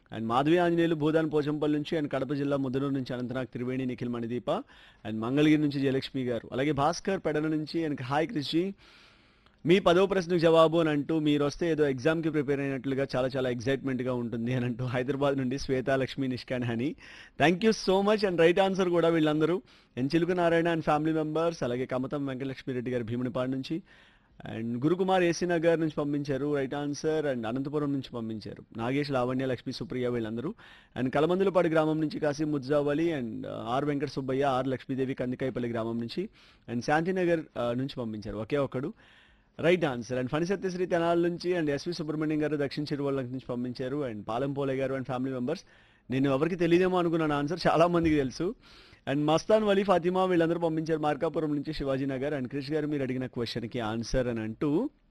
and Madhavi Anjaneyulu Bhoodan Pochampally నుంచి and Kadapa జిల్లా ముద్దనూరు నుంచి అనంతనాగ్ త్రివేణి నిఖిల్ మణిదీప అండ్ మంగళగిరి నుంచి జయలక్ష్మి గారు అలాగే భాస్కర్ పెడన నుంచి అండ్ హాయ్ కృషి మీ పదో ప్రశ్నకు జవాబు అని అంటూ మీరు వస్తే ఏదో ఎగ్జామ్కి ప్రిపేర్ అయినట్లుగా చాలా చాలా ఎగ్జైట్మెంట్గా ఉంటుంది అని అంటూ హైదరాబాద్ నుండి శ్వేత లక్ష్మి నిష్కాన్ హని thank you so much and right answer కూడా వీళ్ళందరూ ఎన్ చిలుకు నారాయణ అండ్ ఫ్యామిలీ మెంబర్స్ అలాగే కమతం వెంకటలక్ష్మి రెడ్డి గారు భీమునిపాడు నుంచి అండ్ గురుకుమార్ ఏసీ నగర్ నుంచి పంపించారు రైట్ ఆన్సర్ అండ్ అనంతపురం నుంచి పంపించారు నాగేష్ లావణ్య లక్ష్మి సుప్రియ వీళ్ళందరూ అండ్ కలమందులపాడు గ్రామం నుంచి Kashi Mujjavali and R Venkata Subbaiah R Lakshmidevi Kandikayapalli గ్రామం నుంచి అండ్ శాంతినగర్ ఆ, నుంచి పంపించారు ఒకే ఒక్కడు right answer and Phani Satyasri Tenali నుంచి అండ్ ఎస్వి సుబ్రహ్మణ్యం గారు దక్షిణ చిరువల్ల నుంచి పంపించారు అండ్ పాలెంపోలే గారు అండ్ ఫ్యామిలీ మెంబర్స్ నేను ఎవరికి తెలియదేమో అనుకున్నాను ఆన్సర్ చాలా మందికి తెలుసు అండ్ మస్తాన్ వలీ ఫాతిమా వీళ్ళందరూ పంపించారు మార్కాపురం నుంచి శివాజీ నగర్ అండ్ క్రిష్ గారు మీరు అడిగిన క్వశ్చన్కి ఆన్సర్ అని అంటూ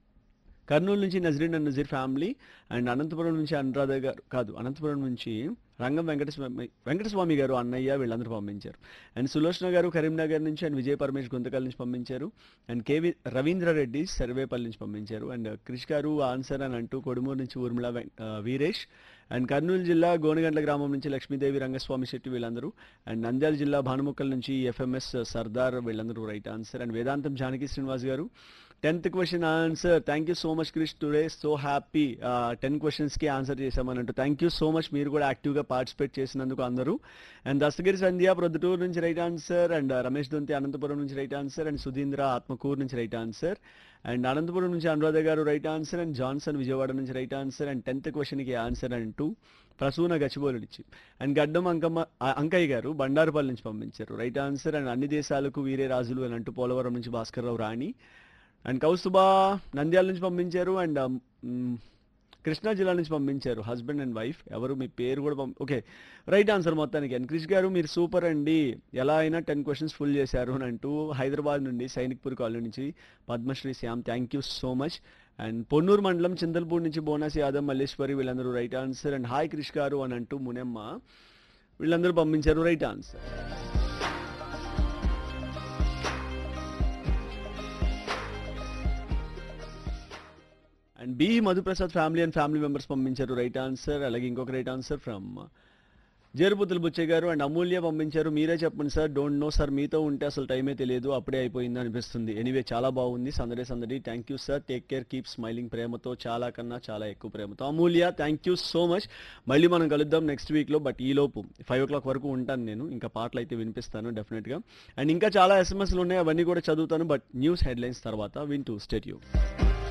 కర్నూలు నుంచి Nazreen and Nazeer family and Anantapur నుంచి అనురాధ గారు కాదు అనంతపురం నుంచి రంగం వెంకటస్వామి వెంకటస్వామి గారు అన్నయ్య వీళ్ళందరూ పంపించారు అండ్ సులోచన గారు కరీంనగర్ నుంచి అండ్ విజయ పరమేష్ గుంతకల్ నుంచి పంపించారు అండ్ కేవి రవీంద్రారెడ్డి సర్వేపల్లి నుంచి పంపించారు అండ్ క్రిష్ గారు ఆన్సర్ అని అంటూ కొడుమూరు నుంచి ఊర్మిళ వెం- ఆ, వీరేష్ అండ్ కర్నూలు జిల్లా గోనగండ్ల గ్రామం నుంచి లక్ష్మీదేవి రంగస్వామి శెట్టి వీళ్ళందరూ అండ్ నంద్యాల జిల్లా భానుముక్కల్ నుంచి ఎఫ్ఎంఎస్ సర్దార్ వీళ్ళందరూ రైట్ ఆన్సర్ అండ్ వేదాంతం Janaki Srinivas garu tenth question answer thank you so much Krish today so happy ten క్వశ్చన్స్కి ఆన్సర్ చేశామన్నట్టు థ్యాంక్ యూ సో మచ్ మీరు కూడా యాక్టివ్గా పార్టిసిపేట్ చేసినందుకు అందరూ అండ్ దస్తగిరి సంధ్య ప్రొద్దుటూరు నుంచి right answer and Ramesh Donthi Anantapur నుంచి right answer and Sudheendra Atmakur నుంచి రైట్ ఆన్సర్ అండ్ అనంతపురం నుంచి Anuradha garu right answer and Johnson Vijayawada నుంచి రైట్ ఆన్సర్ అండ్ టెన్త్ క్వశ్చన్కి ఆన్సర్ అంటూ ప్రసూన గచ్చిబోలు నుంచి అండ్ గడ్డం అంకమ్మ ఆ, అంకయ్య గారు బండారుపల్లి నుంచి పంపించారు రైట్ ఆన్సర్ అండ్ అన్ని దేశాలకు వీరే రాజులు అని అంటూ పోలవరం నుంచి భాస్కర్రావు రాణి అండ్ కౌస్తుబా నంద్యాల నుంచి పంపించారు అండ్ మ్, కృష్ణా జిల్లా నుంచి పంపించారు హస్బెండ్ అండ్ వైఫ్ ఎవరు మీ పేరు కూడా పంప ఓకే రైట్ ఆన్సర్ మొత్తానికి అండ్ క్రిష్ గారు మీరు సూపర్ అండి ఎలా అయినా టెన్ క్వశ్చన్స్ ఫుల్ చేశారు అని అంటూ హైదరాబాద్ నుండి సైనిక్పూర్ కాలనీ నుంచి Padmashri Shyam thank you so much and Ponnur మండలం చింతల్పూర్ నుంచి బోనస్ యాదవ్ మల్లేశ్వరి వీళ్ళందరూ right answer and hi Krish garu అని అంటూ మునెమ్మ వీళ్ళందరూ పంపించారు right answer and B Madhuprasad family and family members పంపించారు రైట్ ఆన్సర్ అలాగే ఇంకొక right answer from Jeruputhulu Buchaiah garu and అమూల్య పంపించారు మీరే చెప్పండి సార్ డోంట్ నో సార్ మీతో ఉంటే అసలు టైమే తెలియదు అప్పుడే అయిపోయింది అనిపిస్తుంది ఎనీవే చాలా బాగుంది సందడే సందడి thank you sir take care keep smiling ప్రేమతో చాలా కన్నా చాలా ఎక్కువ ప్రేమతో Amulya thank you so much మళ్ళీ మనం కలుద్దాం నెక్స్ట్ వీక్లో బట్ ఈ లోపు ఫైవ్ ఓ క్లాక్ వరకు ఉంటాను నేను ఇంకా పాటలు అయితే వినిపిస్తాను డెఫినెట్గా అండ్ ఇంకా చాలా ఎస్ఎంఎస్లు ఉన్నాయి అవన్నీ కూడా చదువుతాను బట్ న్యూస్ హెడ్లైన్స్ తర్వాత వింటూ స్టేట్ యూ